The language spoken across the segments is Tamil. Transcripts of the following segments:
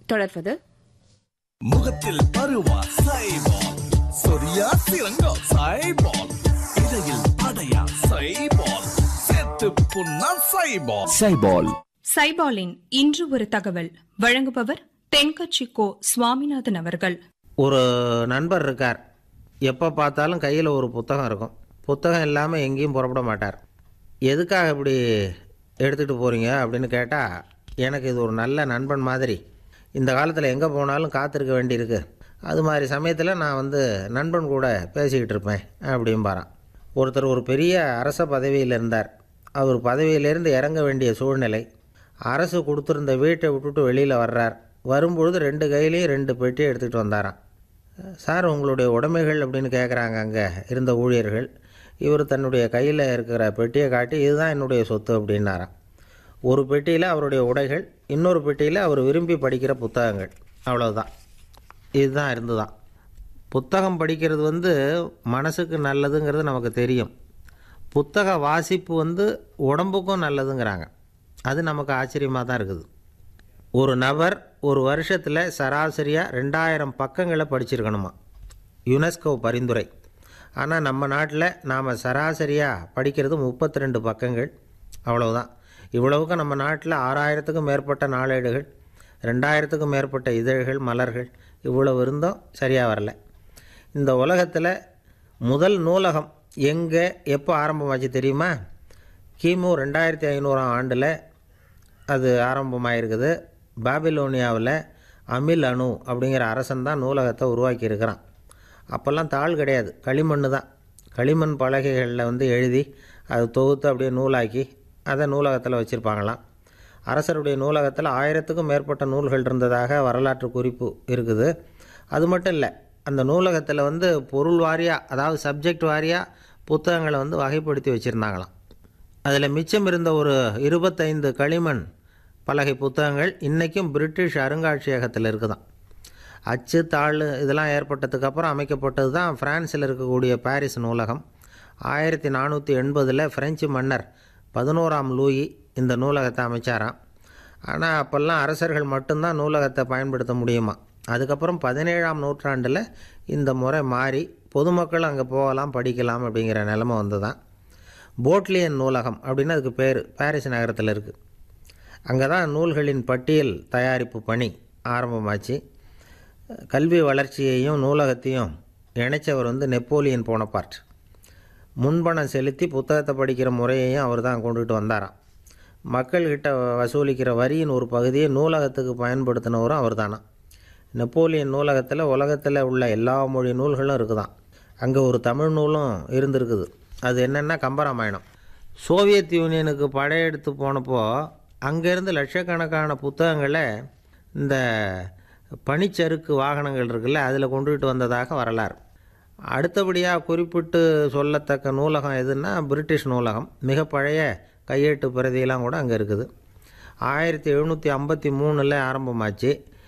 தொடர்வது முகத்தில் பருவா சைபால் சொரியா சிறங்கா சைபால் இடையில் அடையா சைபால் செத்து புண்ணா சைபால் சைபால் சைபாலின் இன்று ஒரு தகவல் வழங்குபவர் தென்கட்சி கோ சுவாமிநாதன் அவர்கள் ஒரு நண்பர் இருக்கார் எப்போ பார்த்தாலும் கையில் ஒரு புத்தகம் இருக்கும் புத்தகம் இல்லாமல் எங்கேயும் புறப்பட மாட்டார் எதுக்காக இப்படி எடுத்துகிட்டு போகிறீங்க அப்படின்னு கேட்டால் எனக்கு இது ஒரு நல்ல நண்பன் மாதிரி இந்த காலத்தில் எங்கே போனாலும் காத்திருக்க வேண்டியிருக்கு அது மாதிரி சமயத்தில் நான் வந்து நண்பன் கூட பேசிக்கிட்டு இருப்பேன் அப்படிம்பாரான் ஒருத்தர் ஒரு பெரிய அரச பதவியில் இருந்தார் அவர் பதவியிலேருந்து இறங்க வேண்டிய சூழ்நிலை அரசு கொடுத்துருந்த வீட்டை விட்டுட்டு வெளியில் வர்றார் வரும்பொழுது ரெண்டு கையிலையும் ரெண்டு பெட்டி எடுத்துகிட்டு வந்தாராம் சார் உங்களுடைய உடைமைகள் அப்படின்னு கேட்குறாங்க அங்கே இருந்த ஊழியர்கள் இவர் தன்னுடைய கையில் இருக்கிற பெட்டியை காட்டி இதுதான் என்னுடைய சொத்து அப்படின்னாராம் ஒரு பெட்டியில் அவருடைய உடைகள் இன்னொரு பெட்டியில் அவர் விரும்பி படிக்கிற புத்தகங்கள் அவ்வளவுதான் இதுதான் இருந்துதான் புத்தகம் படிக்கிறது வந்து மனசுக்கு நல்லதுங்கிறது நமக்கு தெரியும் புத்தக வாசிப்பு வந்து உடம்புக்கும் நல்லதுங்கிறாங்க அது நமக்கு ஆச்சரியமாக தான் இருக்குது ஒரு நபர் ஒரு வருஷத்தில் சராசரியாக ரெண்டாயிரம் பக்கங்களை படிச்சிருக்கணுமா யுனெஸ்கோ பரிந்துரை ஆனால் நம்ம நாட்டில் நாம் சராசரியாக படிக்கிறது முப்பத்தி ரெண்டு பக்கங்கள் அவ்வளவுதான் இவ்வளவுக்கு நம்ம நாட்டில் ஆறாயிரத்துக்கும் மேற்பட்ட நாளேடுகள் ரெண்டாயிரத்துக்கும் மேற்பட்ட இதழ்கள் மலர்கள் இவ்வளவு இருந்தும் சரியாக வரல இந்த உலகத்தில் முதல் நூலகம் எங்கே எப்போ ஆரம்பமாச்சு தெரியுமா கிமு ரெண்டாயிரத்தி ஐநூறாம் ஆண்டில் அது ஆரம்பமாயிருக்குது பாபிலோனியாவில் அமில் அணு அப்படிங்கிற அரசன் தான் நூலகத்தை உருவாக்கியிருக்கிறான் அப்போல்லாம் தாள் கிடையாது களிமண் தான் களிமண் பலகைகளில் வந்து எழுதி அது தொகுத்து அப்படியே நூலாக்கி அதை நூலகத்தில் வச்சுருப்பாங்களாம் அரசருடைய நூலகத்தில் ஆயிரத்துக்கும் மேற்பட்ட நூல்கள் இருந்ததாக வரலாற்று குறிப்பு இருக்குது அது மட்டும் இல்லை அந்த நூலகத்தில் வந்து பொருள் வாரியாக அதாவது சப்ஜெக்ட் வாரியாக புத்தகங்களை வந்து வகைப்படுத்தி வச்சுருந்தாங்களாம் அதில் மிச்சம் இருந்த ஒரு இருபத்தைந்து களிமண் பலகை புத்தகங்கள் இன்றைக்கும் பிரிட்டிஷ் அருங்காட்சியகத்தில் இருக்குதாம் அச்சு தாள் இதெல்லாம் ஏற்பட்டதுக்கு அப்புறம் அமைக்கப்பட்டது தான் பிரான்சில் இருக்கக்கூடிய பாரிஸ் நூலகம் ஆயிரத்தி நானூற்றி எண்பதில் பிரெஞ்சு மன்னர் பதினோராம் லூயி இந்த நூலகத்தை அமைச்சாராம் ஆனால் அப்போல்லாம் அரசர்கள் மட்டும்தான் நூலகத்தை பயன்படுத்த முடியுமா அதுக்கப்புறம் பதினேழாம் நூற்றாண்டில் இந்த முறை மாறி பொதுமக்கள் அங்கே போகலாம் படிக்கலாம் அப்படிங்கிற நிலமை வந்து தான் போட்லியன் நூலகம் அப்படின்னு அதுக்கு பேர் பாரிஸ் நகரத்தில் இருக்குது அங்கே தான் நூல்களின் பட்டியல் தயாரிப்பு பணி ஆரம்பமாச்சு கல்வி வளர்ச்சியையும் நூலகத்தையும் இணைச்சவர் வந்து நெப்போலியன் போனபார்ட் முன்பணம் செலுத்தி புத்தகத்தை படிக்கிற முறையையும் அவர் தான் கொண்டுட்டு வந்தாராம் மக்கள்கிட்ட வசூலிக்கிற வரியின் ஒரு பகுதியை நூலகத்துக்கு பயன்படுத்தினவரும் அவர் தானா நெப்போலியன் நூலகத்தில் உலகத்தில் உள்ள எல்லா மொழி நூல்களும் இருக்குதாம் அங்கே ஒரு தமிழ் நூலும் இருந்திருக்குது அது என்னென்னா கம்பராமாயணம் சோவியத் யூனியனுக்கு படையெடுத்து போனப்போ அங்கேருந்து லட்சக்கணக்கான புத்தகங்களை இந்த பனிச்சறுக்கு வாகனங்கள் இருக்குல்ல அதில் கொண்டுகிட்டு வந்ததாக வரலாறு அடுத்தபடியாக குறிப்பிட்டு சொல்லத்தக்க நூலகம் எதுன்னா பிரிட்டிஷ் நூலகம் மிக பழைய கையெழுத்து பிரதியெல்லாம் கூட அங்கே இருக்குது ஆயிரத்தி எழுநூற்றி ஐம்பத்தி மூணில் ஆரம்பமாச்சு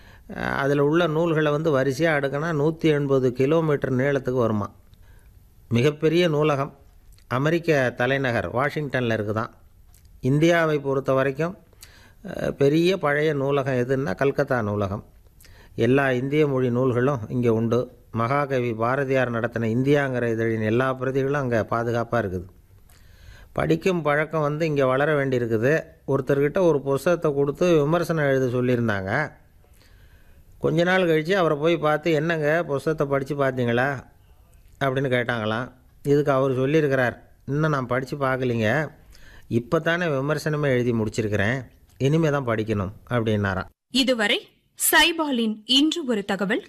அதில் உள்ள நூல்களை வந்து வரிசையாக அடுக்கினா நூற்றி எண்பது கிலோமீட்டர் நீளத்துக்கு வருமா மிகப்பெரிய நூலகம் அமெரிக்க தலைநகர் வாஷிங்டனில் இருக்குதான் இந்தியாவை பொறுத்த வரைக்கும் அஹ், பெரிய பழைய நூலகம் எதுன்னா கல்கத்தா நூலகம் எல்லா இந்திய மொழி நூல்களும் இங்கே உண்டு மகாகவி பாரதியார் நடத்தின இந்தியாங்கிற இதழின் எல்லா பிரதிகளும் அங்கே பாதுகாப்பாக இருக்குது படிக்கும் பழக்கம் வந்து இங்கே வளர வேண்டியிருக்குது ஒருத்தர்கிட்ட ஒரு புஸ்தகத்தை கொடுத்து விமர்சனம் எழுத சொல்லியிருந்தாங்க கொஞ்ச நாள் கழித்து அவரை போய் பார்த்து என்னங்க புஸ்தகத்தை படித்து பார்த்தீங்களா அப்படின்னு கேட்டாங்களாம் இதுக்கு அவர் சொல்லியிருக்கிறார் இன்னும் நான் படித்து பார்க்கலிங்க இப்போ தானே விமர்சனமே எழுதி முடிச்சிருக்கிறேன் இனிமே தான் படிக்கணும் அப்படின்னாராம் இதுவரை சைபாலின் இன்று ஒரு தகவல்